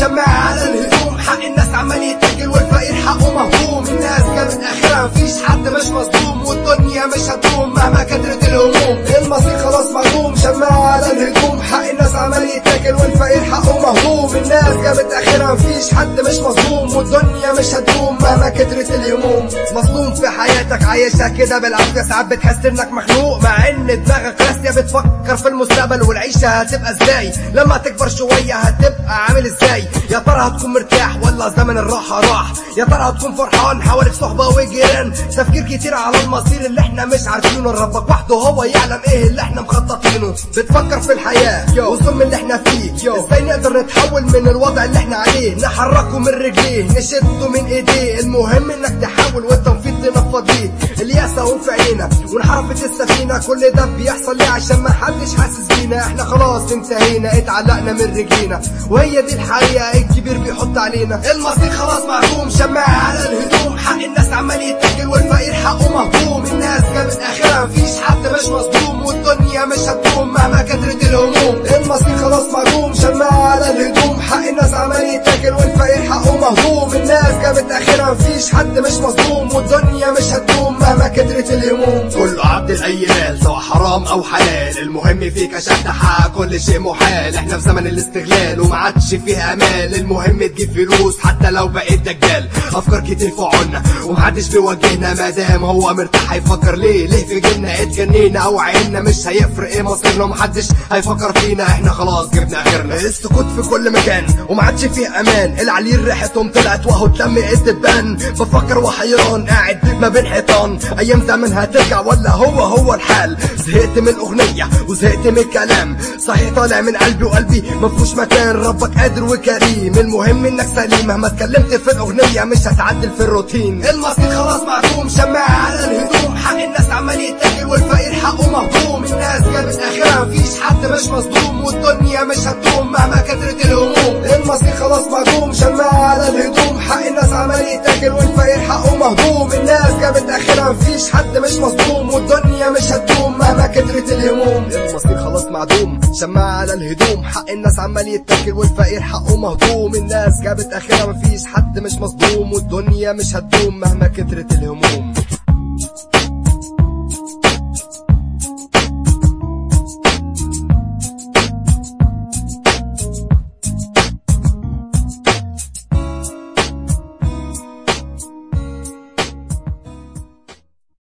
شماعة على الهدوم حق الناس عمال يتاكل والفقير حقه مهضوم الناس جابت اخرها مفيش حد مش مظلوم والدنيا مش هتدوم مهما كترت الهموم المصير خلاص معدوم شماعة على الهدوم حق الناس عمال يتاكل والفقير حقه مهضوم الناس جابت اخرها مفيش حد مش مظلوم والدنيا مش هتدوم مهما كترت الهموم مظلوم في حياتك عايشها كده بالعافية ساعات بتحس انك مخنوق مع ان دماغك راسية بتفكر في المستقبل والعيشة هتبقى ازاي لما تكبر شوية هتبقى عامل ازاي يا ترى هتكون مرتاح ولا زمن الراحة راح يا ترى هتكون فرحان حواليك صحبة وجيران تفكير كتير على المصير اللي احنا مش عارفينه ربك وحده هو يعلم ايه اللي احنا مخططينه بتفكر في الحياة والظلم اللي احنا فيه ازاي نقدر نتحول من الوضع اللي احنا عليه نحركه من رجليه نشده من ايديه المهم انك تحاول والتنفيذ تنفضيه الياس اهو في عينك وانحرفت السفينة كل ده بيحصل ليه عشان ما حدش حاسس بينا احنا خلاص انتهينا اتعلقنا من رجلينا وهي دي الحقيقة الكبير بيحط علينا المصير خلاص معدوم شماعة على الهدوم حق الناس عمال يتاكل والفقير حقه مهضوم الناس جابت اخرها مفيش حد مش مظلوم والدنيا مش هتدوم مهما كترت الهموم المصير خلاص معدوم شماعة على الهدوم حق الناس عمال يتاكل والفقير حقه مهضوم الناس جابت اخرها مفيش حد مش مظلوم والدنيا مش هتدوم مهما كترت الهموم كله عبد الاي مال سواء حرام او حلال المهم فيك عشان تحقق كل شيء محال احنا في زمن الاستغلال وما عادش فيه امال المهم تجيب فلوس حتى لو بقيت دجال افكار كتير في عنا ومحدش بيواجهنا ما دام هو مرتاح هيفكر ليه ليه في جبنا اتجنينا او عيننا مش هيفرق ايه مصيرنا ومحدش هيفكر فينا احنا خلاص جبنا اخرنا السكوت في كل مكان وما عادش فيه امان العليل ريحتهم طلعت وهو اتلم الدبان بفكر وحيران قاعد ما بين حيطان ايام زمن هترجع ولا هو هو الحال زهقت من الاغنيه وزهقت من الكلام صحيح طالع من قلبي وقلبي مفهوش مكان ربك قادر وكريم المهم انك سليم مهما اتكلمت في الاغنيه مش هتعدل في الروتين المصير خلاص معدوم شماعه على الهدوم حق الناس عمال يتاكل والفقير حقه مهضوم الناس جابت اخرها مفيش حد مش مظلوم والدنيا مش هتدوم مهما كترت الهموم المصير خلاص معدوم شماعه على الهدوم حق الناس عمال يتاكل والفقير حقه مهضوم الناس جابت اخرها مفيش حد مش مظلوم والدنيا مش هتدوم مهما كترت الهموم المصير خلاص معدوم شماعه على الهدوم حق الناس عمال يتاكل والفقير حقه مهضوم الناس جابت اخرها مفيش حد مش مظلوم والدنيا مش هتدوم مهما كترت الهموم